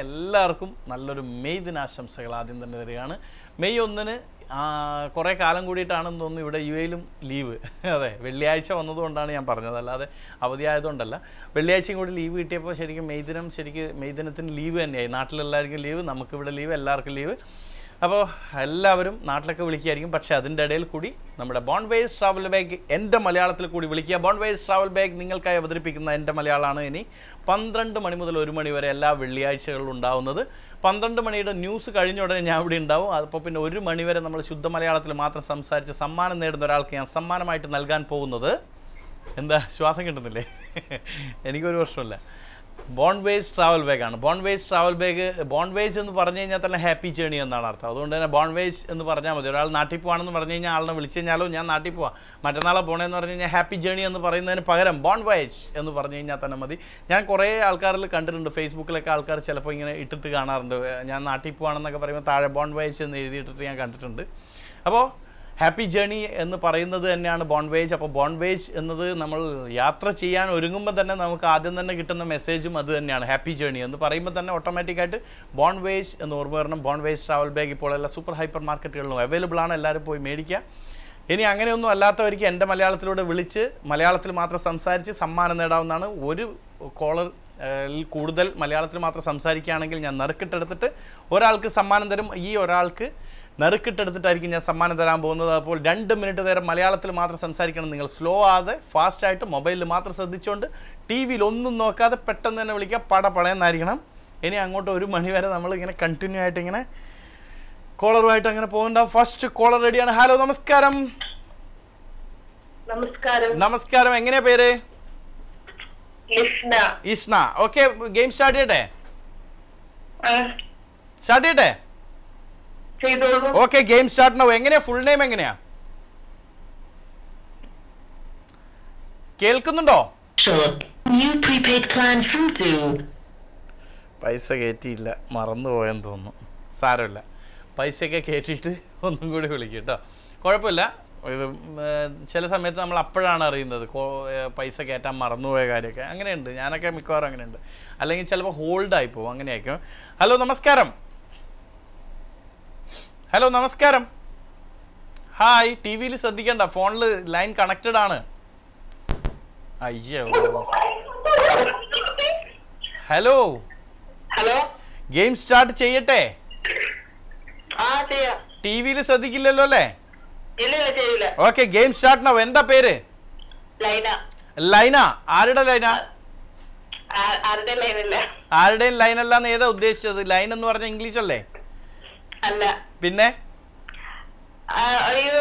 എല്ലാവർക്കും നല്ലൊരു മെയ് ദിനാശംസകൾ ആദ്യം തന്നെ തരികയാണ് മെയ് ഒന്നിന് കുറേ കാലം കൂടിയിട്ടാണെന്ന് തോന്നുന്നു ഇവിടെ യു എയിലും ലീവ് അതെ വെള്ളിയാഴ്ച വന്നതുകൊണ്ടാണ് ഞാൻ പറഞ്ഞത് അല്ലാതെ അവധിയായതുകൊണ്ടല്ല വെള്ളിയാഴ്ചയും കൂടി ലീവ് കിട്ടിയപ്പോൾ ശരിക്കും മെയ് ദിനം ശരിക്കും മെയ് ദിനത്തിന് ലീവ് തന്നെയായി നാട്ടിലെല്ലാവർക്കും ലീവ് നമുക്കിവിടെ ലീവ് എല്ലാവർക്കും ലീവ് അപ്പോൾ എല്ലാവരും നാട്ടിലൊക്കെ വിളിക്കുകയായിരിക്കും പക്ഷേ അതിൻ്റെ ഇടയിൽ കൂടി നമ്മുടെ ബോൺ വേസ് ട്രാവൽ ബാഗ് എൻ്റെ മലയാളത്തിൽ കൂടി വിളിക്കുക ബോൺ വേസ് ട്രാവൽ ബാഗ് നിങ്ങൾക്കായി അവതരിപ്പിക്കുന്ന എൻ്റെ മലയാളമാണ് ഇനി പന്ത്രണ്ട് മണി മുതൽ ഒരു മണി വരെ എല്ലാ വെള്ളിയാഴ്ചകളിലും ഉണ്ടാവുന്നത് പന്ത്രണ്ട് മണിയുടെ ന്യൂസ് കഴിഞ്ഞ ഉടനെ ഞാൻ ഇവിടെ ഉണ്ടാവും അപ്പോൾ പിന്നെ ഒരു മണി വരെ നമ്മൾ ശുദ്ധ മലയാളത്തിൽ മാത്രം സംസാരിച്ച് സമ്മാനം നേടുന്ന ഒരാൾക്ക് ഞാൻ സമ്മാനമായിട്ട് നൽകാൻ പോകുന്നത് എന്താ ശ്വാസം കിട്ടുന്നില്ലേ എനിക്കൊരു പ്രശ്നമില്ല ബോൺ വേസ് ട്രാവൽ ബാഗ് ആണ് bon voyage travel bag bon voyage എന്ന് പറഞ്ഞു കഴിഞ്ഞാൽ തന്നെ ഹാപ്പി ജേണി എന്നാണ് അർത്ഥം അതുകൊണ്ട് തന്നെ ബോൺ വേസ് എന്ന് പറഞ്ഞാൽ മതി ഒരാൾ നാട്ടിൽ പോവാണെന്ന് പറഞ്ഞു കഴിഞ്ഞാൽ ആളിനെ വിളിച്ചു കഴിഞ്ഞാലോ ഞാൻ നാട്ടിൽ പോവാം മറ്റന്നാളെ പോണേന്ന് പറഞ്ഞു കഴിഞ്ഞാൽ ഹാപ്പി ജേണി എന്ന് പറയുന്നതിന് പകരം ബോൺ വേസ് എന്ന് പറഞ്ഞു കഴിഞ്ഞാൽ തന്നെ മതി ഞാൻ കുറേ ആൾക്കാരിൽ കണ്ടിട്ടുണ്ട് ഫേസ്ബുക്കിലൊക്കെ ആൾക്കാർ ചിലപ്പോൾ ഇങ്ങനെ ഇട്ടിട്ട് കാണാറുണ്ട് ഞാൻ നാട്ടിൽ പോവാണെന്നൊക്കെ പറയുമ്പോൾ താഴെ ബോൺ വേസ് എന്ന് എഴുതിയിട്ടിട്ട് ഞാൻ കണ്ടിട്ടുണ്ട് അപ്പോൾ ഹാപ്പി ജേണി എന്ന് പറയുന്നത് തന്നെയാണ് ബോൺവേജ് അപ്പോൾ ബോൺവേജ് എന്നത് നമ്മൾ യാത്ര ചെയ്യാൻ ഒരുങ്ങുമ്പോൾ തന്നെ നമുക്ക് ആദ്യം തന്നെ കിട്ടുന്ന മെസ്സേജും അത് തന്നെയാണ് ഹാപ്പി ജേണി എന്ന് പറയുമ്പോൾ തന്നെ ഓട്ടോമാറ്റിക്കായിട്ട് ബോൺവേജ് എന്ന് ഓർമ്മ വരണം ബോൺവേജ് ട്രാവൽ ബാഗ് ഇപ്പോൾ എല്ലാ സൂപ്പർ ഹൈപ്പർ മാർക്കറ്റുകളിലും അവൈലബിൾ ആണ് എല്ലാവരും പോയി മേടിക്കുക ഇനി അങ്ങനെയൊന്നും അല്ലാത്തവർക്ക് എൻ്റെ മലയാളത്തിലൂടെ വിളിച്ച് മലയാളത്തിൽ മാത്രം സംസാരിച്ച് സമ്മാനം നേടാവുന്നതാണ് ഒരു കോളർ കൂടുതൽ മലയാളത്തിൽ മാത്രം സംസാരിക്കുകയാണെങ്കിൽ ഞാൻ നറുക്കിട്ടെടുത്തിട്ട് ഒരാൾക്ക് സമ്മാനം തരും ഈ ഒരാൾക്ക് നറുക്കിട്ടെടുത്തിട്ടായിരിക്കും ഞാൻ സമ്മാനം തരാൻ പോകുന്നത് അപ്പോൾ രണ്ട് മിനിറ്റ് നേരം മലയാളത്തിൽ മാത്രം സംസാരിക്കണം നിങ്ങൾ സ്ലോ ആതെ ഫാസ്റ്റായിട്ട് മൊബൈലിൽ മാത്രം ശ്രദ്ധിച്ചുകൊണ്ട് ടി വിയിൽ ഒന്നും നോക്കാതെ പെട്ടെന്ന് തന്നെ വിളിക്കുക പട പടയെന്നായിരിക്കണം ഇനി അങ്ങോട്ട് ഒരു മണി വരെ നമ്മൾ ഇങ്ങനെ കണ്ടിന്യൂ ആയിട്ട് ഇങ്ങനെ കോളറുമായിട്ട് അങ്ങനെ പോകുന്നുണ്ടാവും ഫസ്റ്റ് കോളർ റെഡിയാണ് ഹലോ നമസ്കാരം നമസ്കാരം നമസ്കാരം എങ്ങനെയാ പേര് ലിസ്ന ഇസ്ന ഓക്കെ ഗെയിം സ്റ്റാർട്ട് ചെയ്യട്ടെ ആ, സ്റ്റാർട്ട് ചെയ്യട്ടെ ചെയ്തോളൂ ഓക്കെ ഗെയിം സ്റ്റാർട്ട് നോ എങ്ങനെയാ ഫുൾ നെയിം എങ്ങനെയാ കേൾക്കുന്നുണ്ടോ New prepaid plan from Zoom. പൈസ കയറ്റിയില്ല മറന്നുപോയെന്ന് തോന്നുന്നു സാരമില്ല പൈസയൊക്കെ കയറ്റിയിട്ട് ഒന്നും കൂടി വിളിക്കും കേട്ടോ കുഴപ്പമില്ല ഇത് ഉം, ഏർ, ചില സമയത്ത് നമ്മൾ അപ്പോഴാണ് അറിയുന്നത് കോ- ഏർ, പൈസ കയറ്റാൻ മറന്നുപോയ കാര്യമൊക്കെ അങ്ങനെയുണ്ട് ഞാനൊക്കെ മിക്കവാറും അങ്ങനെയുണ്ട് അല്ലെങ്കിൽ ചിലപ്പോൾ ഹോൾഡായി പോകും അങ്ങനെയായിരിക്കും ഹലോ നമസ്കാരം ഹലോ നമസ്കാരം ഹായ് ടി വിയിൽ ശ്രദ്ധിക്കണ്ട ഫോണിൽ ലൈൻ കണക്റ്റഡ് ആണ് അയ്യോ ഹലോ ഹലോ ഗെയിം സ്റ്റാർട്ട് ചെയ്യട്ടെ ആ ചെയ്യാം ടി വിയിൽ ശ്രദ്ധിക്കില്ലല്ലോ അല്ലേ ഇല്ല ഇല്ല ചെയ്യില്ല ഓക്കെ ഗെയിം സ്റ്റാർട്ട് നോ എന്താ പേര് ലൈന ലൈന ആരുടെ ലൈന ആ- ആരുടെ ലൈനല്ല ആരുടെയും ലൈൻ അല്ലാന്ന് ഏതാ ഉദ്ദേശിച്ചത് ലൈൻ എന്ന് പറഞ്ഞ ഇംഗ്ലീഷ് അല്ലേ അല്ല പിന്നെ ആ, അയ്യോ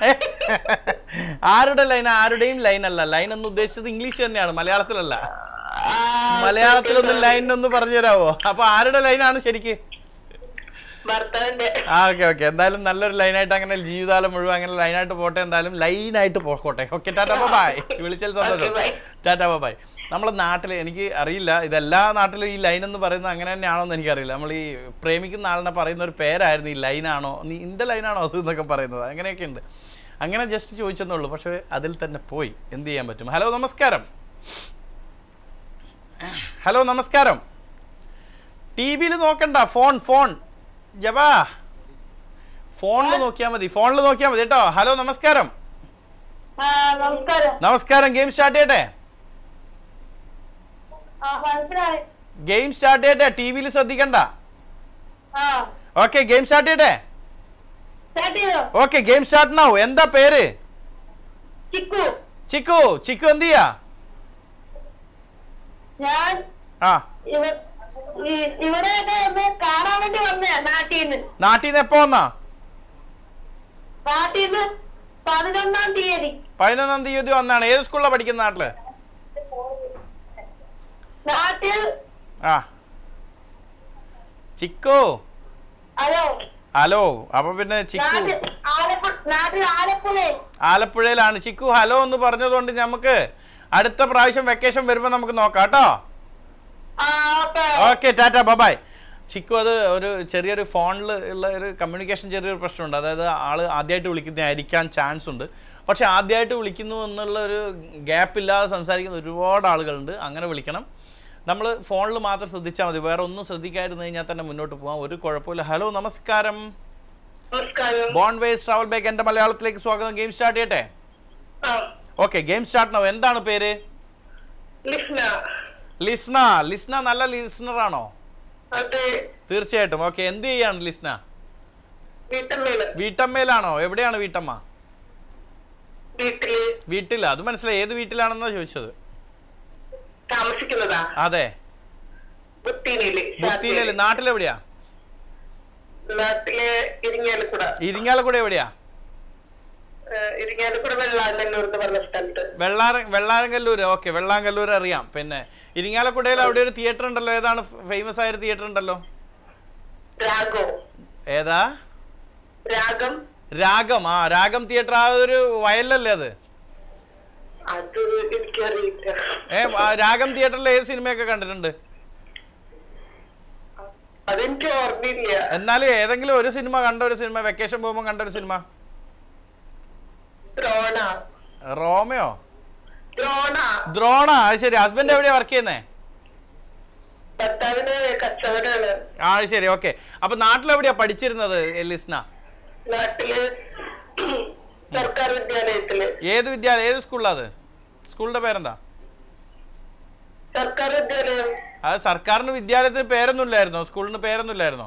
ആരുടെ ലൈൻ ആരുടെയും ലൈൻ അല്ല ലൈൻ എന്ന് ഉദ്ദേശിച്ചത് ഇംഗ്ലീഷ് തന്നെയാണ് മലയാളത്തിലല്ല ആ, മലയാളത്തിലൊന്ന് ലൈൻ ഒന്ന് പറഞ്ഞു തരാവോ അപ്പൊ ആരുടെ ലൈനാണ് ശരിക്ക് ഭർത്താവിന്റെ ആ ഓക്കെ ഓക്കെ എന്തായാലും നല്ലൊരു ലൈനായിട്ട് അങ്ങനെ ജീവിതകാലം മുഴുവൻ അങ്ങനെ ലൈനായിട്ട് പോട്ടെ എന്തായാലും ലൈനായിട്ട് പോക്കോട്ടെ ഓക്കെ ടാറ്റാ ബൈ വിളിച്ചാൽ സന്തോഷം Okay, bye. ടാറ്റാ ബൈ നമ്മളെ നാട്ടിൽ എനിക്ക് അറിയില്ല ഇതെല്ലാ നാട്ടിലും ഈ ലൈൻ എന്ന് പറയുന്നത് അങ്ങനെ തന്നെയാണോ എന്ന് എനിക്കറിയില്ല നമ്മൾ ഈ പ്രേമിക്കുന്ന ആളിനെ പറയുന്ന ഒരു പേരായിരുന്നു ഈ ലൈനാണോ നീ ഇൻ്റെ ലൈനാണോ അത് എന്നൊക്കെ പറയുന്നത് അങ്ങനെയൊക്കെ ഉണ്ട് അങ്ങനെ ജസ്റ്റ് ചോദിച്ചെന്നേ ഉള്ളൂ പക്ഷേ അതിൽ തന്നെ പോയി എന്ത് ചെയ്യാൻ പറ്റും ഹലോ നമസ്കാരം ഹലോ നമസ്കാരം ടി വിയിൽ നോക്കണ്ട ഫോൺ ഫോൺ ജവാ ഫോണിൽ നോക്കിയാൽ മതി ഫോണിൽ നോക്കിയാൽ മതി കേട്ടോ ഹലോ നമസ്കാരം ആ നമസ്കാരം നമസ്കാരം ഗെയിം സ്റ്റാർട്ട് ചെയ്യട്ടെ ആ മനസ്സിലായി ഗെയിം സ്റ്റാർട്ട് ചെയ്യട്ടെ ടി വിയിൽ ശ്രദ്ധിക്കണ്ട ആ ഓക്കെ ഗെയിം സ്റ്റാർട്ട് ചെയ്യട്ടെ സ്റ്റാർട്ട് ചെയ്തോ ഓക്കെ ഗെയിം സ്റ്റാർട്ട് നാവും എന്താ പേര് ചിക്കു ചിക്കു ചിക്കു എന്ത് ചെയ്യാ ഞാൻ ആ ഇവ ഈ- ഇവിടെയൊക്കെ ഒന്ന് കാണാൻ വേണ്ടി വന്നേ നാട്ടിൽ നിന്ന് നാട്ടിൽ നിന്ന് എപ്പോ വന്നാ നാട്ടിൽ നിന്ന് പതിനൊന്നാം തീയതി പതിനൊന്നാം തീയതി വന്നാണ് ഏത് സ്കൂളിലാണ് പഠിക്കുന്ന നാട്ടില് നാട്ടിൽ ആ ചിക്കു ഹലോ ഹലോ അപ്പൊ പിന്നെ ചിക്കു നാട്ടിൽ ആലപ്പുഴ നാട്ടിൽ ആലപ്പുഴയിൽ ആലപ്പുഴയിലാണ് ചിക്കു ഹലോ എന്ന് പറഞ്ഞതുകൊണ്ട് നമുക്ക് അടുത്ത പ്രാവശ്യം വെക്കേഷൻ വരുമ്പോൾ നമുക്ക് നോക്കാം കേട്ടോ ആ okay okay tata bye bye Chikku അത് ഒരു ചെറിയൊരു ഫോണിൽ ഉള്ള ഒരു കമ്മ്യൂണിക്കേഷൻ ചെറിയൊരു പ്രശ്നമുണ്ട് അതായത് ആള് ആദ്യമായിട്ട് വിളിക്കുന്നതായിരിക്കാൻ ചാൻസ് ഉണ്ട് പക്ഷെ ആദ്യമായിട്ട് വിളിക്കുന്നു എന്നുള്ള ഒരു ഗ്യാപ്പ് ഇല്ലാതെ സംസാരിക്കുന്ന ഒരുപാട് ആളുകളുണ്ട് അങ്ങനെ വിളിക്കണം നമ്മൾ ഫോണിൽ മാത്രം ശ്രദ്ധിച്ചാൽ മതി വേറെ ഒന്നും ശ്രദ്ധിക്കാതിരുന്നു കഴിഞ്ഞാൽ തന്നെ മുന്നോട്ട് പോകാം ഒരു കുഴപ്പമില്ല ഹലോ നമസ്കാരം നമസ്കാരം ബോൺ വേസ് ട്രാവൽ ബാക്ക് എൻ്റെ മലയാളത്തിലേക്ക് സ്വാഗതം ഗെയിം സ്റ്റാർട്ട് ചെയ്യട്ടെ ആ ഓക്കെ ഗെയിം സ്റ്റാർട്ട് ആവും എന്താണ് പേര് ലിസ്ന ലിസ്ന ലിസ്ന നല്ല ലിസ്ണർ ആണോ അത് തീർച്ചയായിട്ടും ഓക്കെ എന്ത് ചെയ്യാണ് ലിസ്ന വീട്ടമ്മേണ് വീട്ടമ്മയിലാണോ എവിടെയാണ് വീട്ടമ്മ വീട്ടില് വീട്ടില അത് മനസ്സിലായി ഏത് വീട്ടിലാണെന്നാ ചോദിച്ചത് താമസിക്കുന്നതാ അതെ ബുത്തീനില് ബുത്തിയിലല്ലേ നാട്ടിലെവിടെയാ നാട്ടില് ഇരിങ്ങാലക്കുട ഇരിങ്ങാലക്കുട എവിടെയാ ഏഹ് ഇരിങ്ങാലക്കുട വെള്ളാങ്കല്ലൂർ എന്ന് പറഞ്ഞ സ്ഥലത്ത് വെള്ളാര വെള്ളാരങ്കല്ലൂർ ഓക്കെ വെള്ളാങ്കല്ലൂർ അറിയാം പിന്നെ ഇരിങ്ങാലക്കുടയിൽ അവിടെ ഒരു തിയേറ്റർ ഉണ്ടല്ലോ ഏതാണ് ഫേമസ് ആയ ഒരു തിയേറ്റർ ഉണ്ടല്ലോ രാഗോ ഏതാ രാഗം രാഗം ആ രാഗം തിയേറ്റർ ആ ഒരു വയലല്ലേ അത് അത് എനിക്കറിയില്ല ഏ ആ രാഗം തിയേറ്ററിൽ ഏത് സിനിമയൊക്കെ കണ്ടിട്ടുണ്ട് അതെനിക്ക് ഓർമ്മയില്ല എന്നാലും ഏതെങ്കിലും ഒരു സിനിമ കണ്ട ഒരു സിനിമ വെക്കേഷൻ പോകുമ്പോൾ കണ്ട ഒരു സിനിമ ദ്രോണ റോമയോ ദ്രോണ ദ്രോണ അത് ശരി ഹസ്ബൻഡ് എവിടെയാ വർക്ക് ചെയ്യുന്നേ ഭർത്താവിന് കച്ചവടമാണ് ആ അത് ശരി ഓക്കെ അപ്പൊ നാട്ടിലെവിടെയാ പഠിച്ചിരുന്നത് ലിസ്ന നാട്ടില് സർക്കാർ വിദ്യാലയത്തില് ഏത് വിദ്യാലയം ഏത് സ്കൂളിലാ അത് സ്കൂളിന്റെ പേരെന്താ സർക്കാർ വിദ്യാലയം അത് സർക്കാരിന് വിദ്യാലയത്തിന് പേരൊന്നും ഇല്ലായിരുന്നോ സ്കൂളിന് പേരൊന്നും ഇല്ലായിരുന്നോ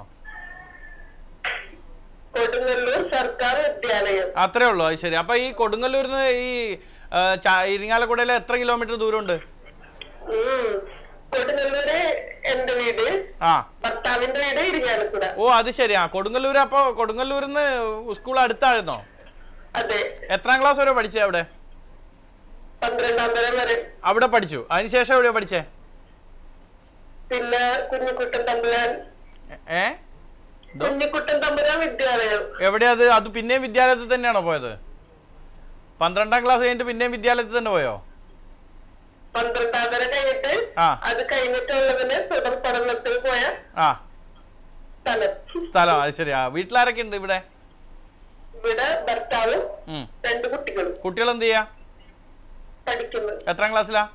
കൊടുങ്ങല്ലൂർ സർക്കാർ വിദ്യാലയം അത്രേ ഉള്ളൂ അത് ശരി അപ്പൊ ഈ കൊടുങ്ങല്ലൂരിന്ന് ഈ ആ, ചാ- ഇരിങ്ങാലക്കുടയിൽ എത്ര കിലോമീറ്റർ ദൂരമുണ്ട് ഉം. കൊടുങ്ങല്ലൂര് എന്റെ വീട് ആ ഭർത്താവിന്റെ വീട് ഇരിങ്ങാലക്കുട ഓ അത് ശരി ആ കൊടുങ്ങല്ലൂർ അപ്പൊ കൊടുങ്ങല്ലൂരിന്ന് സ്കൂൾ അടുത്തായിരുന്നോ അതെ എത്രാം ക്ലാസ് വരെ പഠിച്ചേ അവിടെ പന്ത്രണ്ടാം തരം വരെ അവിടെ പഠിച്ചു അതിനുശേഷം എവിടെയാ പഠിച്ചേ പിന്നെ കുഞ്ഞിക്കുട്ടൻ തമ്പുരാൻ എ- ഏ എന്തോ? കുഞ്ഞിക്കുട്ടൻ തമ്പുരാൻ വിദ്യാലയം എവിടെയാ അത് അത് പിന്നെയും വിദ്യാലയത്തിൽ തന്നെയാണോ പോയത് പന്ത്രണ്ടാം ക്ലാസ് കഴിഞ്ഞിട്ട് പിന്നെയും വിദ്യാലയത്തിൽ തന്നെ പോയോ പന്ത്രണ്ടാം തരം കഴിഞ്ഞിട്ട് ആ. അത് കഴിഞ്ഞിട്ടുള്ളതിന് തുടർ പഠനത്തിൽ പോയ ആ സ്ഥലം സ്ഥലം അത് ശരി ആ വീട്ടിലാരൊക്കെ ഉണ്ട് ഇവിടെ ഇവിടെ ഭർത്താവും ഉം. രണ്ട് കുട്ടികളും കുട്ടികൾ എന്ത് ചെയ്യാ പഠിക്കുന്നു എത്രാം ക്ലാസ്സിലാ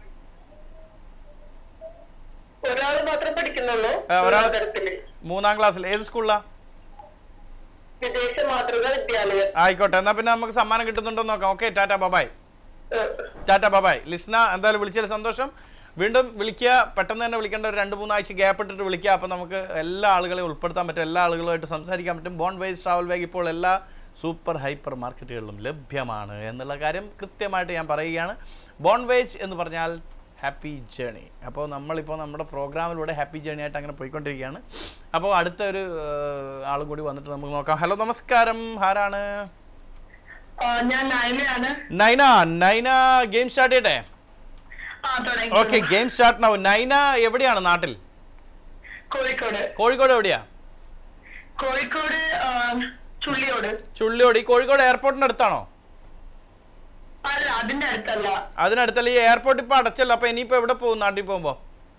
ഒരാൾ മാത്രം പഠിക്കുന്നുള്ളൂ ആ, ഒരാള്- തരത്തില് മൂന്നാം ക്ലാസ്സിൽ ഏത് സ്കൂളിലാ വിദേശ മാതൃക വിദ്യാലയം ആയിക്കോട്ടെ എന്നാ പിന്നെ നമുക്ക് സമ്മാനം കിട്ടുന്നുണ്ടോ എന്ന് നോക്കാം ഓക്കെ ടാറ്റ ബബായ് ഏഹ്. ടാറ്റ ബബായ് ലിസ്ന എന്തായാലും വിളിച്ചതിൽ സന്തോഷം വീണ്ടും വിളിക്കുക പെട്ടെന്ന് തന്നെ വിളിക്കേണ്ട ഒരു രണ്ട് മൂന്നാഴ്ച ഗ്യാപ്പ് ഇട്ടിട്ട് വിളിക്കുക അപ്പോൾ നമുക്ക് എല്ലാ ആളുകളെയും ഉൾപ്പെടുത്താൻ പറ്റും എല്ലാ ആളുകളുമായിട്ട് സംസാരിക്കാൻ പറ്റും ബോൺ വൈസ് ട്രാവൽ ബാഗ് ഇപ്പോൾ എല്ലാ സൂപ്പർ ഹൈപ്പർ മാർക്കറ്റുകളിലും ലഭ്യമാണ് എന്നുള്ള കാര്യം കൃത്യമായിട്ട് ഞാൻ പറയുകയാണ് ബോൺ വേജ് എന്ന് പറഞ്ഞാൽ ഹാപ്പി ജേണി അപ്പോൾ നമ്മളിപ്പോൾ നമ്മുടെ പ്രോഗ്രാമിലൂടെ ഹാപ്പി ജേണി ആയിട്ട് അങ്ങനെ പോയിക്കൊണ്ടിരിക്കുകയാണ് അപ്പോൾ അടുത്ത ഒരു ഏഹ്, ആളും കൂടി വന്നിട്ട് നമുക്ക് നോക്കാം ഹലോ നമസ്കാരം ആരാണ് ആ, ഞാൻ നൈനയാണ് നൈന നൈന ഗെയിം സ്റ്റാർട്ട് ചെയ്യട്ടെ ആ തുടങ്ങി ഓക്കെ ഗെയിം സ്റ്റാർട്ട് ആവും നൈന എവിടെയാണ് നാട്ടിൽ കോഴിക്കോട് കോഴിക്കോട് എവിടെയാ കോഴിക്കോട് ആ, ചുള്ളിയോട് ചുള്ളിയോട് ഈ കോഴിക്കോട് എയർപോർട്ടിന്റെ അടുത്താണോ അല്ല അതിന്റെ അടുത്തല്ല അതിനടുത്തല്ല ഈ എയർപോർട്ട് ഇപ്പൊ അടച്ചല്ലോ അപ്പൊ ഇനിയിപ്പോ എവിടെ പോകും നാട്ടിൽ പോകുമ്പോ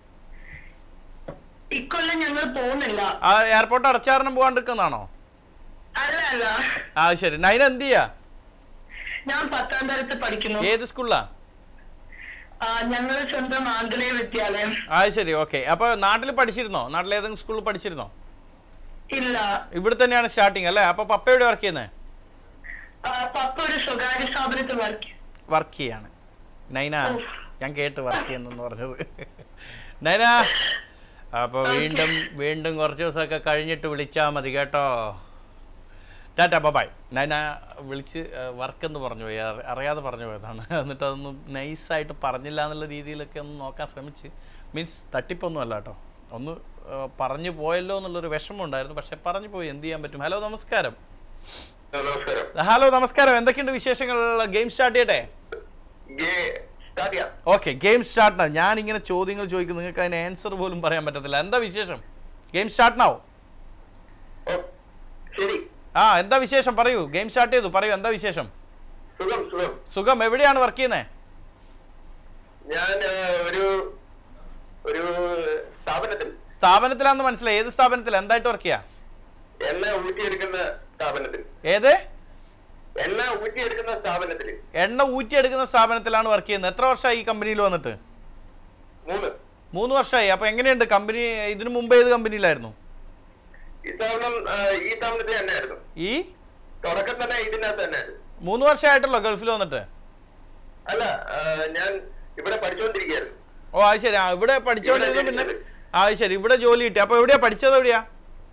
ഇക്കൊല്ലം ഞങ്ങൾ പോകുന്നില്ല ആ എയർപോർട്ട് അടച്ചാരണം പോകാണ്ടിരിക്കുന്നതാണോ അല്ല അല്ല ആ ശരി നൈന എന്ത് ചെയ്യാ ഞാൻ പത്താം തരത്തിൽ പഠിക്കുന്നു ഏത് സ്കൂളിലാ ആ, ഞങ്ങള് സ്വന്തം ആംഗലേയ വിദ്യാലയം ആ ശരി ഓക്കെ അപ്പൊ നാട്ടിൽ പഠിച്ചിരുന്നോ നാട്ടിൽ ഏതെങ്കിലും സ്കൂളിൽ പഠിച്ചിരുന്നോ ഇല്ല ഇവിടെ തന്നെയാണ് സ്റ്റാർട്ടിങ് അല്ലേ അപ്പൊ പപ്പ എവിടെ വർക്ക് ചെയ്യുന്നത് ആ, പപ്പ ഒരു സ്വകാര്യ സ്ഥാപനത്തിൽ വർക്ക് വർക്ക് ചെയ്യാണ് നൈന ഞാൻ കേട്ട് വർക്ക് ചെയ്യുന്നെന്ന് പറഞ്ഞത് നൈന അപ്പൊ വീണ്ടും വീണ്ടും കുറച്ച് ദിവസമൊക്കെ കഴിഞ്ഞിട്ട് വിളിച്ചാൽ മതി കേട്ടോ ടാറ്റ ബബായ് നൈന വിളിച്ച് വർക്ക് എന്ന് പറഞ്ഞു പോയി അറി- അറിയാതെ പറഞ്ഞു പോയതാണ് എന്നിട്ട് അതൊന്നും നൈസായിട്ട് പറഞ്ഞില്ല എന്നുള്ള രീതിയിലൊക്കെ ഒന്ന് നോക്കാൻ ശ്രമിച്ച് മീൻസ് തട്ടിപ്പൊന്നും അല്ല കേട്ടോ ഒന്ന് ആ, പറഞ്ഞു പോയല്ലോ എന്നുള്ളൊരു വിഷമം ഉണ്ടായിരുന്നു പക്ഷെ പറഞ്ഞു പോയി എന്ത് ചെയ്യാൻ പറ്റും ഹലോ നമസ്കാരം നമസ്കാരം ഹലോ നമസ്കാരം എന്തൊക്കെയുണ്ട് വിശേഷങ്ങൾ ഗെയിം സ്റ്റാർട്ട് ചെയ്യട്ടെ സ്റ്റാർട്ട് ചെയ്യാം ഓക്കെ ഗെയിം സ്റ്റാർട്ട് ആവും ഞാൻ ഇങ്ങനെ ചോദ്യങ്ങൾ ചോദിക്കും നിങ്ങൾക്ക് അതിന് ആൻസർ പോലും പറയാൻ പറ്റത്തില്ല എന്താ വിശേഷം ഗെയിം സ്റ്റാർട്ട് ആവും ഓ, ശരി ആ എന്താ വിശേഷം പറയൂ ഗെയിം സ്റ്റാർട്ട് ചെയ്തു പറയൂ എന്താ വിശേഷം സുഖം സുഖം സുഖം എവിടെയാണ് വർക്ക് ചെയ്യുന്നത് ഞാൻ ആ, ഒരു ഒരു സ്ഥാപനത്തിൽ സ്ഥാപനത്തിലാണെന്ന് മനസ്സിലായി ഏത് സ്ഥാപനത്തിൽ എന്തായിട്ട് വർക്ക് ചെയ്യാ എണ്ണ ഊറ്റിയെടുക്കുന്ന സ്ഥാപനത്തിൽ ഏത് എണ്ണ ഊറ്റിയെടുക്കുന്ന സ്ഥാപനത്തിൽ എണ്ണ ഊറ്റിയെടുക്കുന്ന സ്ഥാപനത്തിലാണ് വർക്ക് ചെയ്യുന്നത് എത്ര വർഷമായി ഈ കമ്പനിയിൽ വന്നിട്ട് മൂന്ന് മൂന്ന് വർഷമായി അപ്പൊ എങ്ങനെയുണ്ട് കമ്പനി ഇതിനു മുമ്പ് ഏത് കമ്പനിയിലായിരുന്നു ഈ സ്ഥാപനം ആ, ഈ സ്ഥാപനത്തിൽ തന്നെയായിരുന്നു ഈ തുടക്കം തന്നെ ഇതിനകത്ത് തന്നെയായിരുന്നു മൂന്ന് വർഷമായിട്ടല്ലോ ഗൾഫിൽ വന്നിട്ട് അല്ല ആ, ഞാൻ ഇവിടെ പഠിച്ചുകൊണ്ടിരിക്കുകയായിരുന്നു ഓ അത് ശരി ആ ഇവിടെ പഠിച്ചോണ്ടിരുന്നു ഇവിടെ പിന്നെ ജനിച്ചത്. ആ അത് ശരി ഇവിടെ ജോലി കിട്ടി അപ്പൊ എവിടെയാ പഠിച്ചത് എവിടെയാ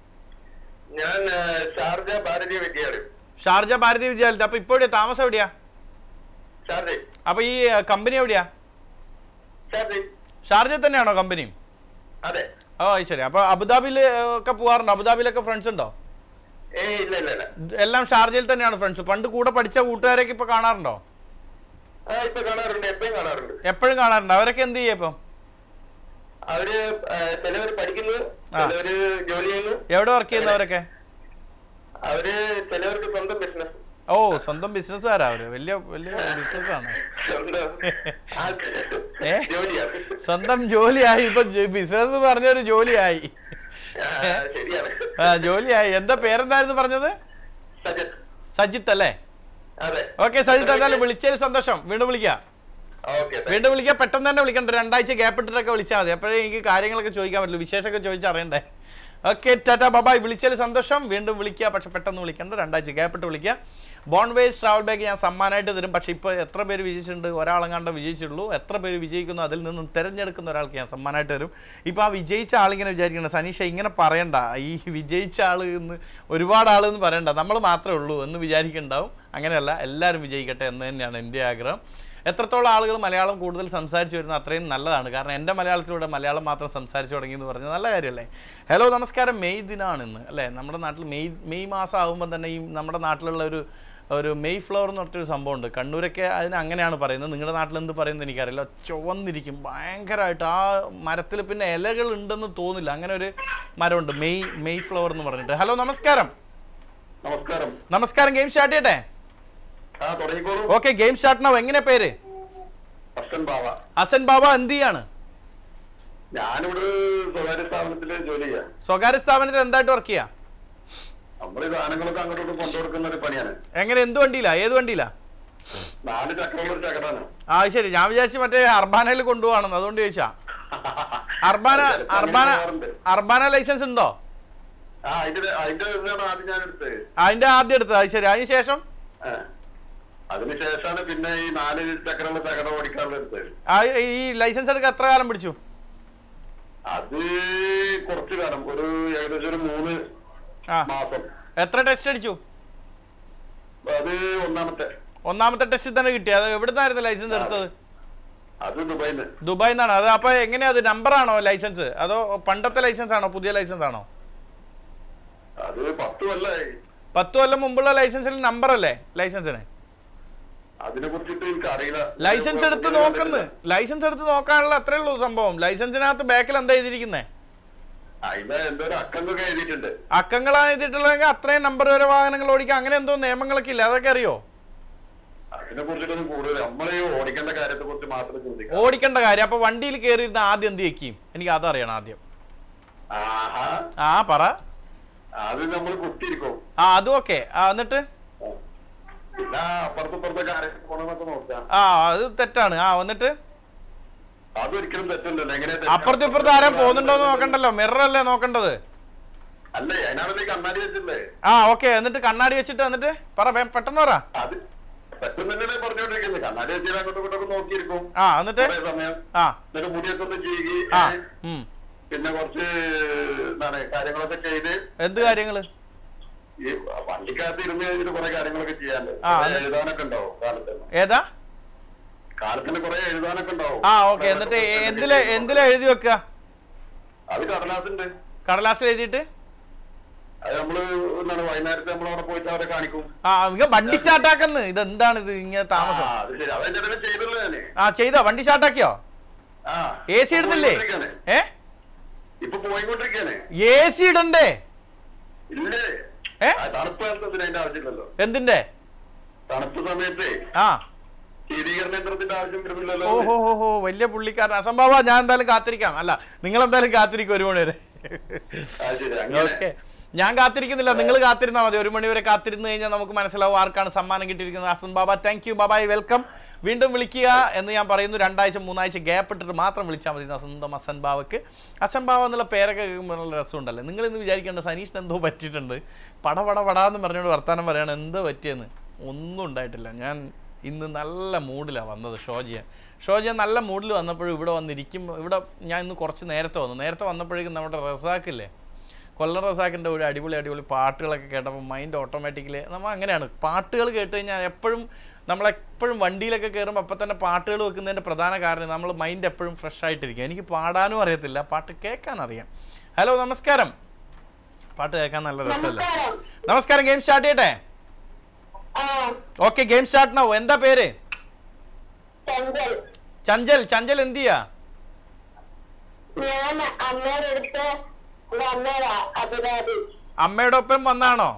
ഞാൻ ആ, ഷാർജ ഭാരതീയ വിദ്യാലയം ഷാർജ ഭാരതി വിദ്യാലയത്തിൽ അപ്പൊ ഇപ്പൊ എവിടെയാ താമസം എവിടെയാ ഷാർജ അപ്പൊ ഈ കമ്പനി എവിടെയാ ഷാർജ ഷാർജയിൽ തന്നെയാണോ കമ്പനി അതെ ഓ അത് ശരി അപ്പൊ അബുദാബിയിൽ ഒക്കെ പോവാറുണ്ടോ അബുദാബിയിലൊക്കെ ഫ്രണ്ട്സ് ഉണ്ടോ ഏ ഇല്ല ഇല്ല ഇല്ല എല്ലാം ഷാർജയിൽ തന്നെയാണ് ഫ്രണ്ട്സ് പണ്ട് കൂടെ പഠിച്ച കൂട്ടുകാരൊക്കെ ഇപ്പൊ കാണാറുണ്ടോ ആ ഇപ്പൊ കാണാറുണ്ട് എപ്പോഴും കാണാറുണ്ട് എപ്പോഴും കാണാറുണ്ട് അവരൊക്കെ എന്ത് ചെയ്യും ഇപ്പം അവര് ആ, ചിലവര് പഠിക്കുന്നു ആ. ചിലവര് ജോലി ചെയ്യുന്നു എവിടെ വർക്ക് ചെയ്യുന്നവരൊക്കെ അവര് ചിലവർക്ക് സ്വന്തം ബിസിനസ് ഓ സ്വന്തം ബിസിനസ്സുകാരാ അവര് വലിയ വലിയ ബിസിനസ്സാണ് സ്വന്തം ആ, ഏ? ജോലിയാണ് സ്വന്തം ജോലിയായി ഇപ്പൊ ബിസിനസ് പറഞ്ഞൊരു ജോലിയായി ആ, ശരിയാണ് ആ ജോലിയായി എന്താ പേരെന്തായിരുന്നു പറഞ്ഞത് സജത് സജിത്ത് അല്ലേ അതെ ഓക്കെ സജിത്ത് എന്തായാലും വിളിച്ചതിൽ സന്തോഷം വീണ്ടും വിളിക്കാം ഓക്കെ വീണ്ടും വിളിക്കാം പെട്ടെന്ന് തന്നെ വിളിക്കണ്ട രണ്ടാഴ്ച ഗ്യാപ്പ് ഇട്ടിട്ടൊക്കെ വിളിച്ചാൽ മതി അപ്പോഴേ എനിക്ക് കാര്യങ്ങളൊക്കെ ചോദിക്കാൻ പറ്റുള്ളൂ വിശേഷമൊക്കെ ചോദിച്ചറിയണ്ടേ ഓക്കെ ടാറ്റാ ബബായ് വിളിച്ചതിൽ സന്തോഷം വീണ്ടും വിളിക്കുക പക്ഷെ പെട്ടെന്ന് വിളിക്കണ്ട രണ്ടാഴ്ച ഗ്യാപ്പ് ഇട്ട് വിളിക്കുക ബോൺവേസ് ട്രാവൽ ബാഗ് ഞാൻ സമ്മാനമായിട്ട് തരും പക്ഷേ ഇപ്പോൾ എത്ര പേര് വിജയിച്ചിട്ടുണ്ട് ഒരാളെങ്ങാണ്ട് വിജയിച്ചിട്ടുള്ളൂ എത്ര പേര് വിജയിക്കുന്നു അതിൽ നിന്നും തിരഞ്ഞെടുക്കുന്ന ഒരാൾക്ക് ഞാൻ സമ്മാനമായിട്ട് തരും ഇപ്പോൾ ആ വിജയിച്ച ആളിങ്ങനെ വിചാരിക്കണം സനീഷ ഇങ്ങനെ പറയണ്ട ഈ വിജയിച്ച ആൾ എന്ന് ഒരുപാട് ആൾ എന്ന് പറയണ്ട നമ്മൾ മാത്രമേ ഉള്ളൂ എന്ന് വിചാരിക്കുന്നുണ്ടാവും അങ്ങനെയല്ല എല്ലാവരും വിജയിക്കട്ടെ എന്ന് തന്നെയാണ് എൻ്റെ ആഗ്രഹം എത്രത്തോളം ആളുകൾ മലയാളം കൂടുതൽ സംസാരിച്ചു വരുന്ന അത്രയും നല്ലതാണ് കാരണം എൻ്റെ മലയാളത്തിലൂടെ മലയാളം മാത്രം സംസാരിച്ചു തുടങ്ങി എന്ന് പറഞ്ഞാൽ നല്ല കാര്യമല്ലേ ഹലോ നമസ്കാരം മെയ് ദിനാണ് ഇന്ന് അല്ലേ നമ്മുടെ നാട്ടിൽ മെയ് മെയ് മാസം ആകുമ്പോൾ തന്നെ ഈ നമ്മുടെ നാട്ടിലുള്ള ഒരു ഒരു മെയ് ഫ്ലവർ എന്ന് പറഞ്ഞൊരു സംഭവമുണ്ട് കണ്ണൂരൊക്കെ അതിന് അങ്ങനെയാണ് പറയുന്നത് നിങ്ങളുടെ നാട്ടിൽ എന്ത് പറയുന്നത് എനിക്കറിയില്ല ചുവന്നിരിക്കും ഭയങ്കരമായിട്ട് ആ മരത്തിൽ പിന്നെ ഇലകൾ ഉണ്ടെന്ന് തോന്നില്ല അങ്ങനെ ഒരു മരമുണ്ട് മെയ് മെയ് ഫ്ലവർ എന്ന് പറഞ്ഞിട്ട് ഹലോ നമസ്കാരം നമസ്കാരം നമസ്കാരം ഗെയിം സ്റ്റാർട്ട് ചെയ്യട്ടെ ആ തുടങ്ങിക്കോളൂ ഓക്കെ ഗെയിം സ്റ്റാർട്ട് ആവും എങ്ങനെ പേര് ഹസൻ ബാവ ഹസൻ ബാബ എന്ത് ചെയ്യാണ് ഞാനിവിടെ സ്വകാര്യ സ്ഥാപനത്തില് ജോലി ചെയ്യാം സ്വകാര്യ സ്ഥാപനത്തിൽ എന്തായിട്ട് വർക്ക് ചെയ്യാ നമ്മൾ ഈ സാധനങ്ങളൊക്കെ അങ്ങോട്ടും ഇങ്ങോട്ടും കൊണ്ടുകൊടുക്കുന്ന ഒരു പണിയാണ് എങ്ങനെ എന്ത് വണ്ടിയിലാ ഏത് വണ്ടിയിലാ നാല് ചക്രമുള്ള ഒരു ചക്രാണ് ആ ശരി ഞാൻ വിചാരിച്ചു മറ്റേ അർബാനയിൽ കൊണ്ടുപോകണമെന്ന് അതുകൊണ്ട് ചോദിച്ചാ അർബാന അർബാന അർബാന ലൈസൻസ് ഉണ്ടോ ആ അതിന്റെ അതിന്റെ ഇതാണ് ആദ്യം ഞാൻ എടുത്തത് അതിന്റെ ആദ്യം എടുത്തത് അത് ശരി അതിന് ശേഷം ആ. അതിനുശേഷമാണ് പിന്നെ ഈ നാല് ചക്രമുള്ള ചക്രം ഓടിക്കാനുള്ള എടുത്തത് ആ ഈ ലൈസൻസ് എടുക്കാൻ എത്ര കാലം പിടിച്ചു അത് കുറച്ചു കാലം ഒരു ഏകദേശം ഒരു മൂന്ന് ആ മാസം എത്ര ടെസ്റ്റ് അടിച്ചു അത് ഒന്നാമത്തെ ഒന്നാമത്തെ ടെസ്റ്റിൽ തന്നെ കിട്ടി അത് എവിടുന്നായിരുന്നു ലൈസൻസ് എടുത്തത് അത് ദുബായിന്ന് ദുബായിൽ നിന്നാണ് അത് അപ്പൊ എങ്ങനെയാ അത് നമ്പറാണോ ലൈസൻസ് അതോ പണ്ടത്തെ ലൈസൻസ് ആണോ പുതിയ ലൈസൻസ് ആണോ അത് പത്ത് കൊല്ലായി പത്ത് കൊല്ലം മുമ്പുള്ള ലൈസൻസിൽ നമ്പർ അല്ലേ ലൈസൻസിന് അതിനെ കുറിച്ചിട്ട് എനിക്ക് അറിയില്ല ലൈസൻസ് എടുത്ത് നോക്കുന്നു ലൈസൻസ് എടുത്ത് നോക്കാനുള്ള അത്രേ ഉള്ളൂ സംഭവം ലൈസൻസിനകത്ത് ബാക്കിൽ എന്താ എഴുതിയിരിക്കുന്നത് അതിന്റെ എന്തോ ഒരു അക്കങ്ങളൊക്കെ എഴുതിയിട്ടുണ്ട് അക്കങ്ങളാണ് എഴുതിയിട്ടുള്ളതെങ്കിൽ അത്രയും നമ്പർ വരെ വാഹനങ്ങൾ ഓടിക്കാം അങ്ങനെ എന്തോ നിയമങ്ങളൊക്കെ ഇല്ല അതൊക്കെ അറിയോ അതിനെ കുറിച്ചിട്ടൊന്നും കൂടുതൽ നമ്മൾ ഈ ഓടിക്കേണ്ട കാര്യത്തെ കുറിച്ച് മാത്രം ചിന്തിക്കാം ഓടിക്കേണ്ട കാര്യം അപ്പൊ വണ്ടിയിൽ കയറിയിരുന്ന ആദ്യം എന്ത് വെക്കും എനിക്ക് അതറിയണം ആദ്യം ആഹാ ആ പറ അത് നമ്മൾ കുത്തിയിരിക്കും ആ അതും ഓക്കെ ആ എന്നിട്ട് പിന്നെ അപ്പുറത്തപ്പുറത്തെ കാര്യത്തിൽ പോണെന്നൊക്കെ നോക്കാം ആ അത് തെറ്റാണ് ആ എന്നിട്ട് അതൊരിക്കലും തെറ്റല്ലല്ലോ എങ്ങനെ അപ്പുറത്തും ഇപ്പുറത്തും ആരാ പോകുന്നുണ്ടോ എന്ന് നോക്കണ്ടല്ലോ മിറർ അല്ലേ നോക്കേണ്ടത് അല്ലേ അതിനാണല്ലേ ഈ കണ്ണാടി വെച്ചില്ലേ ആ ഓക്കെ എന്നിട്ട് കണ്ണാടി വെച്ചിട്ട് എന്നിട്ട് പറ വേ- പെട്ടെന്ന് പറ അത് പെട്ടെന്നല്ലേ പറഞ്ഞോണ്ടിരിക്കുന്നത് കണ്ണാടി വെച്ചാൽ അങ്ങോട്ടും ഇങ്ങോട്ടൊക്കെ നോക്കിയിരിക്കും ആ എന്നിട്ട് കുറേ സമയം ആ എന്നിട്ട് മുടിയൊക്കെ ഒന്ന് ചീകി ആ ഏ, ഉം പിന്നെ കുറച്ച് എന്താണ് കാര്യങ്ങളൊക്കെ ചെയ്ത് എന്ത് കാര്യങ്ങള് ഈ വണ്ടിക്കകത്ത് ഇരുന്ന് കഴിഞ്ഞിട്ട് കുറെ കാര്യങ്ങളൊക്കെ ചെയ്യാണ്ട് ആ, കുറെ അത് എഴുതാനൊക്കെ ഉണ്ടാവും കാലത്തിന് ഏതാ കാലത്തിന് കുറെ എഴുതാനൊക്കെ ഉണ്ടാവും ആ ഓക്കെ എന്നിട്ട് എ- എന്തില് എന്തിലാ എഴുതി വെക്കുക അത് കടലാസുണ്ട് കടലാസിൽ എഴുതിയിട്ട് അത് നമ്മള് എന്താണ് വൈകുന്നേരത്തെ നമ്മൾ അവിടെ പോയിട്ട് അവരെ കാണിക്കും ആ ഇങ്ങ വണ്ടി സ്റ്റാർട്ടാക്കുന്നു ഇത് എന്താണ് ഇത് ഇങ്ങനെ ആ താമസം അത് ശരി അതെന്റെ ഇടയിൽ ചെയ്തല്ലോ ഞാന് ആ ചെയ്തോ വണ്ടി സ്റ്റാർട്ടാക്കിയോ ആ എ സി ഇടുന്നില്ലേ പോയിക്കൊണ്ടിരിക്കാണ്. ഏ ഇപ്പൊ പോയിക്കൊണ്ടിരിക്കാണ് എ സി ഇടണ്ടേ ഇല്ലേ ഏ? ആ, തണുപ്പ് കാലത്തിന് അതിന്റെ ആവശ്യമില്ലല്ലോ എന്തിന്റെ തണുപ്പ് സമയത്ത് ആ ശീതീകരണ യന്ത്രത്തിന്റെ ആവശ്യം വരുന്നില്ലല്ലോ ഓഹോ ഹോ ഹോ വലിയ പുള്ളിക്കാരൻ അസംഭവ ഞാൻ എന്തായാലും കാത്തിരിക്കാം അല്ല നിങ്ങൾ എന്തായാലും കാത്തിരിക്കും ഒരു മണി വരെ ആ ശരി അങ്ങനെ ഓക്കെ ഞാൻ കാത്തിരിക്കുന്നില്ല നിങ്ങൾ കാത്തിരുന്നാൽ മതി ഒരു മണി വരെ കാത്തിരുന്ന് കഴിഞ്ഞാൽ നമുക്ക് മനസ്സിലാവും ആർക്കാണ് സമ്മാനം കിട്ടിയിരിക്കുന്നത് Asan Baba thank you bye bye welcome വീണ്ടും വിളിക്കുക എന്ന് ഞാൻ പറയുന്നു രണ്ടാഴ്ച മൂന്നാഴ്ച ഗ്യാപ്പ് ഇട്ടിട്ട് മാത്രം വിളിച്ചാൽ മതി സ്വന്തം അസൻ ബാവക്ക് അസൻ ബാവ എന്നുള്ള പേരൊക്കെ കേൾക്കുമ്പോൾ നല്ല രസമുണ്ടല്ലേ നിങ്ങൾ ഇന്ന് വിചാരിക്കേണ്ട സനീഷിന് എന്തോ പറ്റിയിട്ടുണ്ട് പട പട പടാന്ന് പറഞ്ഞുകൊണ്ട് വർത്താനം പറയാണ് എന്തോ പറ്റിയെന്ന് ഒന്നും ഉണ്ടായിട്ടില്ല ഞാൻ ഇന്ന് നല്ല മൂഡിലാണ് വന്നത് ഷോ ചെയ്യാൻ ഷോ ചെയ്യാൻ നല്ല മൂഡിൽ വന്നപ്പോഴും ഇവിടെ വന്നിരിക്കുമ്പോൾ ഇവിടെ ഞാൻ ഇന്ന് കുറച്ച് നേരത്തെ വന്നു നേരത്തെ വന്നപ്പോഴേക്കും നമ്മുടെ റസാക്കില്ലേ കൊല്ലം റസാക്കിൻ്റെ ഒരു അടിപൊളി അടിപൊളി പാട്ടുകളൊക്കെ കേട്ടപ്പോൾ മൈൻഡ് ഓട്ടോമാറ്റിക്കലി നമ്മൾ അങ്ങനെയാണ് പാട്ടുകൾ കേട്ട് കഴിഞ്ഞാൽ എപ്പോഴും നമ്മളെപ്പോഴും വണ്ടിയിലൊക്കെ കയറുമ്പോൾ അപ്പം തന്നെ പാട്ടുകൾ വെക്കുന്നതിൻ്റെ പ്രധാന കാരണം നമ്മൾ മൈൻഡ് എപ്പോഴും ഫ്രഷ് ആയിട്ടിരിക്കും എനിക്ക് പാടാനും അറിയത്തില്ല പാട്ട് കേൾക്കാൻ അറിയാം ഹലോ നമസ്കാരം പാട്ട് കേൾക്കാൻ നല്ല രസമല്ലേ നമസ്കാരം നമസ്കാരം ഗെയിം സ്റ്റാർട്ട് ചെയ്യട്ടെ ആ ഓക്കെ ഗെയിം സ്റ്റാർട്ട് നോ എന്താ പേര് ചഞ്ചൽ ചഞ്ചൽ ചഞ്ചൽ എന്ത് ചെയ്യാ ഞാൻ അമ്മയുടെ അടുത്ത് വന്നതാ അബുദാബി അമ്മയുടെ ഒപ്പം വന്നാണോ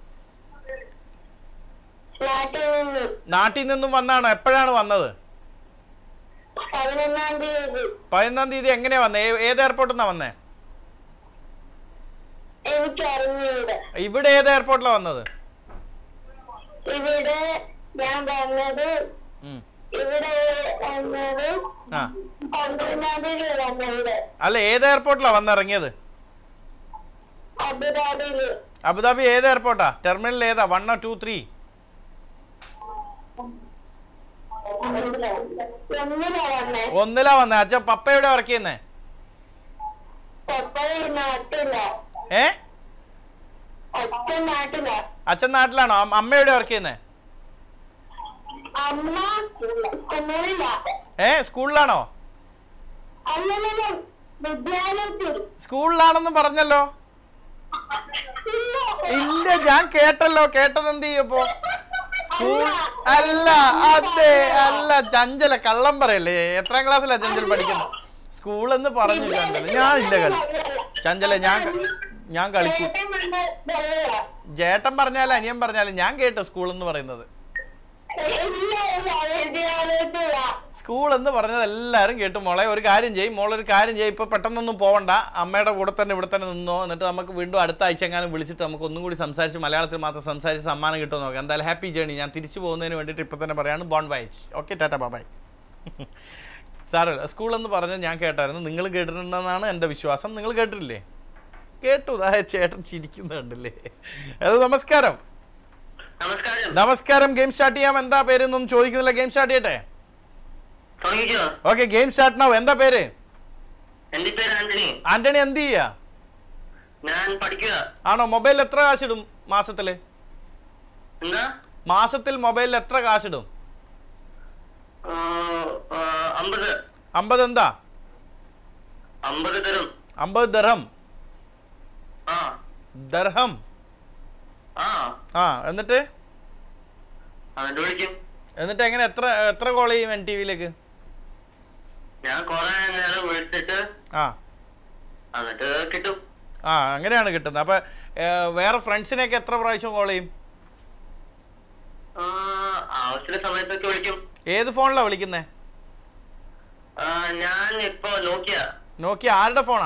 നാട്ടിൽ നിന്ന് നാട്ടിൽ നിന്നും വന്നാണോ എപ്പോഴാണ് വന്നത് പതിനൊന്നാം തീയതി പതിനൊന്നാം തീയതി എങ്ങനെയാ വന്നത് ഏ- ഏത് എയർപോർട്ടിൽ നിന്നാണ് വന്നേ എനിക്ക് അറിഞ്ഞൂടെ ഇവിടെ ഏത് എയർപോർട്ടിലാണ് വന്നത് ഇവിടെ ഞാൻ വന്നത് ഉം. ഇവിടെ വന്നത് ആ പന്ത്രണ്ടാം തീയതി വന്നത് അല്ല ഏത് എയർപോർട്ടിലാണ് വന്നിറങ്ങിയത് അബുദാബിയില് അബുദാബി ഏത് എയർപോർട്ടാ ടെർമിനൽ ഏതാ വൺ ടു ത്രീ ഒന്നിനാ വന്നേ ഒന്നിലാ വന്നേ അച്ഛ പപ്പ എവിടെ വർക്ക് ചെയ്യുന്നേ പപ്പ ഈ നാട്ടില ഏ ഒറ്റ നാട്ടില അച്ഛൻ നാട്ടിലാണോ അമ്മ- അമ്മ എവിടെ വർക്ക് ചെയ്യുന്നേ അമ്മ കുന്നൂരില ഏ സ്കൂളിലാണോ അല്ലല്ല വിദ്യാലയത്തിൽ സ്കൂളിലാണെന്ന് പറഞ്ഞല്ലോ ഇല്ല. ഇല്ല ഞാൻ കേട്ടല്ലോ കേട്ടത് എന്ത് ചെയ്യപ്പോ സ്കൂൾ അല്ല അതെ അല്ല ചഞ്ചല കള്ളം പറയല്ലേ എത്രാം ക്ലാസ്സിലാ ചഞ്ചൽ പഠിക്കുന്നത് സ്കൂളെന്ന് പറഞ്ഞു ചഞ്ചല ഞാൻ ഇല്ല കളി ചഞ്ചല ഞാൻ ഞാൻ കളിക്കും ചേട്ടൻ വന്ന് വെള്ളയാ. ജേട്ടൻ പറഞ്ഞാലും അനിയൻ പറഞ്ഞാലും ഞാൻ കേട്ടു സ്കൂൾ എന്ന് പറയുന്നത് ഇല്ല, ഇല്ല, വിദ്യാലയത്തിലാ. സ്കൂൾ എന്ന് പറഞ്ഞത് എല്ലാവരും കേട്ടു മോളെ ഒരു കാര്യം ചെയ്യും മോളെ ഒരു കാര്യം ചെയ്യും ഇപ്പൊ പെട്ടെന്നൊന്നും പോവണ്ട അമ്മയുടെ കൂടെ തന്നെ ഇവിടെ തന്നെ നിന്നോ എന്നിട്ട് നമുക്ക് വീണ്ടും അടുത്ത ആഴ്ച എങ്ങാനും വിളിച്ചിട്ട് നമുക്ക് ഒന്നും കൂടി സംസാരിച്ച് മലയാളത്തിൽ മാത്രം സംസാരിച്ച് സമ്മാനം കിട്ടുമെന്ന് നോക്കാം എന്തായാലും ഹാപ്പി ജേണി ഞാൻ തിരിച്ചു പോകുന്നതിന് വേണ്ടിയിട്ട് ഇപ്പൊ തന്നെ പറയാണ് ബോൺ വയച്ച് ഓക്കെ ടാറ്റ ബാബായ് സാറല്ല സ്കൂൾ എന്ന് പറഞ്ഞത് ഞാൻ കേട്ടായിരുന്നു നിങ്ങൾ കേട്ടിട്ടുണ്ടെന്നാണ് എൻ്റെ വിശ്വാസം നിങ്ങൾ കേട്ടിട്ടില്ലേ കേട്ടു ദാ ചേട്ടൻ ചിരിക്കുന്നത് കണ്ടില്ലേ ഹലോ നമസ്കാരം നമസ്കാരം നമസ്കാരം ഗെയിം സ്റ്റാർട്ട് ചെയ്യാം എന്താ പേര് എന്നൊന്നും ചോദിക്കുന്നില്ല ഗെയിം സ്റ്റാർട്ട് ചെയ്യട്ടെ തുടങ്ങിക്കോ ഓക്കെ ഗെയിം സ്റ്റാർട്ട് നാവും എന്താ പേര് എന്റെ പേര് ആന്റണി ആന്റണി എന്ത് ചെയ്യാ ഞാൻ പഠിക്കുക ആണോ മൊബൈലിൽ എത്ര കാശിടും മാസത്തില് എന്താ മാസത്തിൽ മൊബൈലിൽ എത്ര കാശിടും ആ, ആ, അമ്പത് അമ്പത് എന്താ അമ്പത് തരും അമ്പത് ദർഹം ആ ദർഹം ആ ആ എന്നിട്ട് എന്നിട്ട് വിളിക്കും എന്നിട്ട് എങ്ങനെ എത്ര എത്ര കോൾ ചെയ്യും എൻ ടി വിയിലേക്ക് ഞാൻ കൊറേ നേരം വിളിച്ചിട്ട് ആ എന്നിട്ട് കിട്ടും ആ അങ്ങനെയാണ് കിട്ടുന്നത് അപ്പൊ ഏ, വേറെ ഫ്രണ്ട്സിനെയൊക്കെ എത്ര പ്രാവശ്യം കോൾ ചെയ്യും ആ, ആവശ്യമുള്ള സമയത്തൊക്കെ വിളിക്കും ഏത് ഫോണിലാണ് വിളിക്കുന്നത് ആ, ഞാൻ ഇപ്പൊ നോക്കിയ നോക്കി ആരുടെ ഫോണാ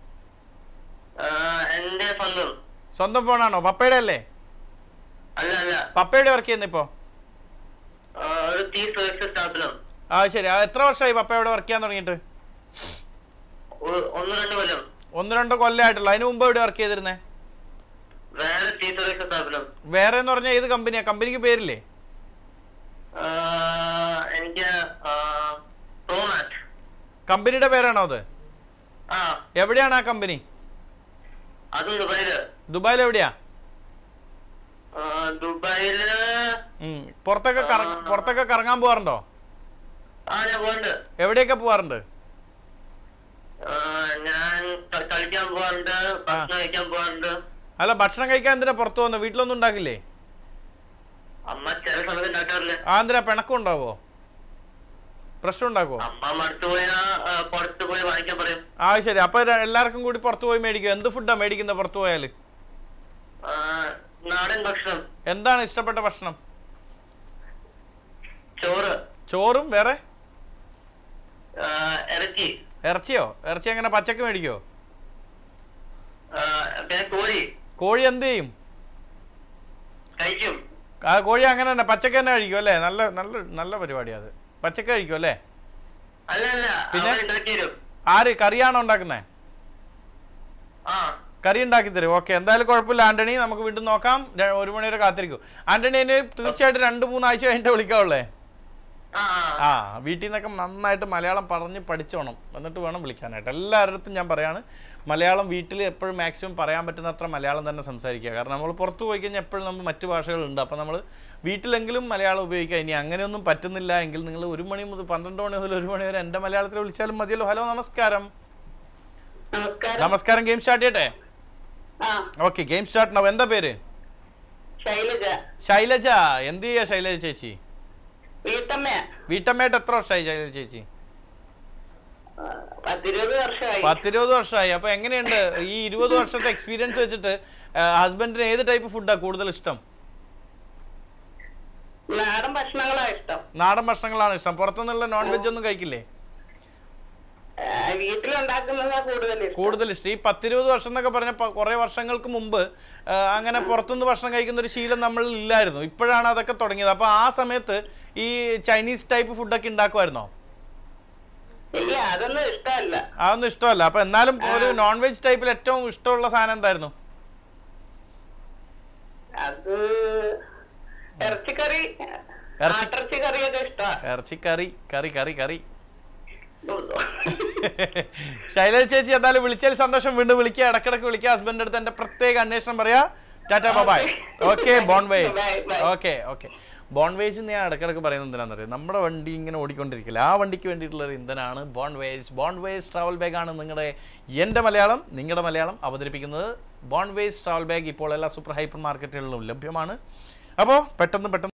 എന്റെ സ്വന്തം സ്വന്തം ഫോണാണോ പപ്പയുടെ അല്ലേ അല്ല അല്ല പപ്പയുടെ വർക്ക് ചെയ്യുന്ന ഇപ്പോ ആ, ഒരു ടീ സർവീസ് സ്ഥാപനം ആ ശരി ആ എത്ര വർഷമായി പപ്പയുടെ വർക്ക് ചെയ്യാൻ തുടങ്ങിയിട്ട് ഒ- ഒന്ന് രണ്ട് കൊല്ലം ഒന്ന് രണ്ടോ കൊല്ലമായിട്ടുള്ളൂ അതിന് മുമ്പ് എവിടെ വർക്ക് ചെയ്തിരുന്നേ വേറെ ടീ സർവീസ് സ്ഥാപനം വേറെ എന്ന് പറഞ്ഞാൽ ഏത് കമ്പനിയാ കമ്പനിക്ക് പേരില്ലേ ആ, എനിക്ക് പ്രോമാറ്റ് കമ്പനിയുടെ പേരാണോ അത് ആ എവിടെയാണ് ആ കമ്പനി അതും ദുബായില് ദുബായിൽ എവിടെയാ ആ, ദുബായില് ഉം. പുറത്തൊക്കെ കറ- പുറത്തൊക്കെ കറങ്ങാൻ പോവാറുണ്ടോ ആ ഞാൻ പോകണ്ട് എവിടെയൊക്കെ പോവാറുണ്ട് ആ, ഞാൻ ക- കളിക്കാൻ പോകാറുണ്ട് ഭക്ഷണം കഴിക്കാൻ പോകാറുണ്ട് അല്ല ഭക്ഷണം കഴിക്കാൻ എന്തിനാ പുറത്തു വന്ന് വീട്ടിലൊന്നും ഉണ്ടാക്കില്ലേ അമ്മ ചില സമയത്ത് ഉണ്ടാക്കാറില്ല ആ എന്തിനാ പിണക്കം ഉണ്ടാവോ പ്രശ്നം ഉണ്ടാക്കുവോ അമ്മ മടുത്തു പോയാ ആ, പുറത്ത് പോയി വാങ്ങിക്കാൻ പറയും ആ ശരി അപ്പൊ ര- എല്ലാവർക്കും കൂടി പുറത്തു പോയി മേടിക്കും എന്ത് ഫുഡാ മേടിക്കുന്നത് പുറത്തു പോയാല് ആ, നാടൻ ഭക്ഷണം എന്താണ് ഇഷ്ടപ്പെട്ട ഭക്ഷണം ചോറ് ചോറും വേറെ ആ, ഇറച്ചി ഇറച്ചിയോ ഇറച്ചി എങ്ങനെ പച്ചക്ക് മേടിക്കോ ആ, പിന്നെ കോഴി കോഴി എന്ത് ചെയ്യും കഴിക്കും ആ കോഴി അങ്ങനെ തന്നെ പച്ചക്ക് തന്നെ കഴിക്കും അല്ലേ നല്ല നല്ല നല്ല പരിപാടിയാ അത് പച്ചക്ക കഴിക്കും അല്ലേ അല്ല അല്ല പിന്നെ? അവൻ ഉണ്ടാക്കി തരും ആര് കറിയാണോ ഉണ്ടാക്കുന്നത് ആ കറി ഉണ്ടാക്കി തരും ഓക്കെ എന്തായാലും കുഴപ്പമില്ല ആന്റണി നമുക്ക് വീണ്ടും നോക്കാം ര- ഒരു മണി വരെ കാത്തിരിക്കും ആന്റണി എന്നെ തീർച്ചയായിട്ടും രണ്ട് മൂന്നാഴ്ച കഴിഞ്ഞിട്ട് വിളിക്കാവുള്ളേ ആ ആ വീട്ടിൽ നിന്നൊക്കെ നന്നായിട്ട് മലയാളം പറഞ്ഞ് പഠിച്ചോണം എന്നിട്ട് വേണം വിളിക്കാനായിട്ട് എല്ലാവരുടെ ഞാൻ പറയാണ് മലയാളം വീട്ടിൽ എപ്പോഴും മാക്സിമം പറയാൻ പറ്റുന്നത്ര മലയാളം തന്നെ സംസാരിക്കുക കാരണം നമ്മൾ പുറത്ത് പോയി കഴിഞ്ഞാൽ എപ്പോഴും നമ്മൾ മറ്റു ഭാഷകളുണ്ട് അപ്പോൾ നമ്മൾ വീട്ടിലെങ്കിലും മലയാളം ഉപയോഗിക്കുക ഇനി അങ്ങനെയൊന്നും പറ്റുന്നില്ല എങ്കിൽ നിങ്ങൾ ഒരു മണി മുതൽ പന്ത്രണ്ട് മണി മുതൽ ഒരു മണി വരെ എൻ്റെ മലയാളത്തിൽ വിളിച്ചാലും മതിയല്ലോ ഹലോ നമസ്കാരം നമസ്കാരം നമസ്കാരം ഗെയിം സ്റ്റാർട്ട് ചെയ്യട്ടെ ആ ഓക്കെ ഗെയിം സ്റ്റാർട്ട് ഉണ്ടാവും എന്താ പേര് ശൈലജ ശൈലജ എന്ത് ചെയ്യാ ശൈലജ ചേച്ചി വീട്ടമ്മയാ വീട്ടമ്മയായിട്ട് എത്ര വർഷമായി ശൈലജ ചേച്ചി ആ, പത്തിരുപത് വർഷമായി പത്തിരുപത് വർഷമായി അപ്പൊ എങ്ങനെയുണ്ട് ഈ ഇരുപത് വർഷത്തെ എക്സ്പീരിയൻസ് വെച്ചിട്ട് ഹസ്ബൻഡിന് ഏത് ടൈപ്പ് ഫുഡാ കൂടുതൽ ഇഷ്ടം നാടൻ ഭക്ഷണങ്ങളാ ഇഷ്ടം നാടൻ ഭക്ഷണങ്ങളാണ് ഇഷ്ടം പുറത്തുനിന്നുള്ള നോൺ വെജ് ഒന്നും കഴിക്കില്ലേ ആ, വീട്ടിലുണ്ടാക്കുന്നതാ കൂടുതൽ ഇഷ്ടം കൂടുതൽ ഇഷ്ടം ഈ പത്തിരുപത് വർഷം എന്നൊക്കെ പറഞ്ഞ കുറെ വർഷങ്ങൾക്ക് മുമ്പ് ആ, അങ്ങനെ പുറത്തുനിന്ന് ഭക്ഷണം കഴിക്കുന്ന ഒരു ശീലം നമ്മളിൽ ഇല്ലായിരുന്നു ഇപ്പോഴാണ് അതൊക്കെ തുടങ്ങിയത് അപ്പൊ ആ സമയത്ത് ഈ ചൈനീസ് ടൈപ്പ് ഫുഡൊക്കെ ഉണ്ടാക്കുമായിരുന്നോ ഇല്ല അതൊന്നും ഇഷ്ടമല്ല അതൊന്നും ഇഷ്ടമല്ല അപ്പൊ എന്നാലും ഒരു നോൺ വെജ് ടൈപ്പിൽ ഏറ്റവും ഇഷ്ടമുള്ള സാധനം എന്തായിരുന്നു അത് ഇറച്ചിക്കറി ഇറച്ചി- ആട്ടിറച്ചി കറിയൊക്കെ ഇഷ്ടമാ ഇറച്ചിക്കറി കറി കറി കറി ശൈലജ ചേച്ചി എന്തായാലും വിളിച്ചതിൽ സന്തോഷം വീണ്ടും വിളിക്കുക ഇടക്കിടക്ക് വിളിക്കുക ഹസ്ബൻഡിന്റെ അടുത്ത് എന്റെ പ്രത്യേക അന്വേഷണം പറയാ tata bye okay bon voyage Bye, bye. Okay okay bon voyage ഞാൻ ഇടക്കിടക്ക് പറയുന്നത് എന്തിനാണെന്നറിയാം നമ്മുടെ വണ്ടി ഇങ്ങനെ ഓടിക്കൊണ്ടിരിക്കില്ല ആ വണ്ടിക്ക് വേണ്ടിയിട്ടുള്ള ഒരു ഇന്ധനമാണ് ബോൺവേജ് ബോൺവേജ് ട്രാവൽ ബാഗ് ആണ് നിങ്ങളുടെ എൻ്റെ മലയാളം നിങ്ങളുടെ മലയാളം അവതരിപ്പിക്കുന്നത് ബോൺവേജ് ട്രാവൽ ബാഗ് ഇപ്പോൾ എല്ലാ സൂപ്പർ ഹൈപ്പർ മാർക്കറ്റുകളിലും ലഭ്യമാണ് അപ്പോൾ പെട്ടെന്ന് പെട്ടെന്ന്